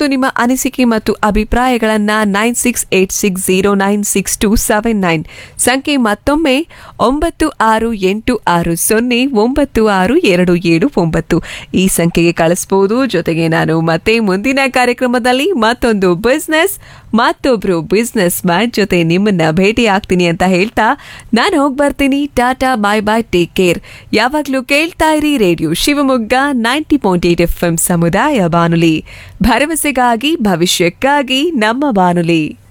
ಮತ್ತು ನಿಮ್ಮ ಅನಿಸಿಕೆ ಮತ್ತು ಅಭಿಪ್ರಾಯಗಳನ್ನ nine six eight six zero nine six two seven nine ಸಂಖ್ಯೆ ಮತ್ತೊಮ್ಮೆ ಒಂಬತ್ತು ಆರು ಎಂಟು ಆರು ಸೊನ್ನೆ ಒಂಬತ್ತು ಆರು ಎರಡು ಏಳು ಒಂಬತ್ತು ಈ ಸಂಖ್ಯೆಗೆ ಕಳಿಸ್ಬೋದು ಜೊತೆಗೆ ನಾನು ಮತ್ತೆ ಮುಂದಿನ ಕಾರ್ಯಕ್ರಮದಲ್ಲಿ ಮತ್ತೊಂದು ಬಿಸ್ನೆಸ್ ಮತ್ತೊಬ್ರು ಬಿಸ್ನೆಸ್ ಮ್ಯಾನ್ ಜೊತೆ ನಿಮ್ಮನ್ನ ಭೇಟಿ ಆಗ್ತೀನಿ ಅಂತ ಹೇಳ್ತಾ ನಾನು ಹೋಗಿ ಬರ್ತೀನಿ tata bye bye take care ಯಾವಾಗ್ಲೂ ಕೇಳ್ತಾ ಇರಿ radio Shivamogga ninety point eight F M ಸಮುದಾಯ ಬಾನುಲಿ ಭರವಸೆಗಾಗಿ ಭವಿಷ್ಯಕ್ಕಾಗಿ ನಮ್ಮ ಬಾನುಲಿ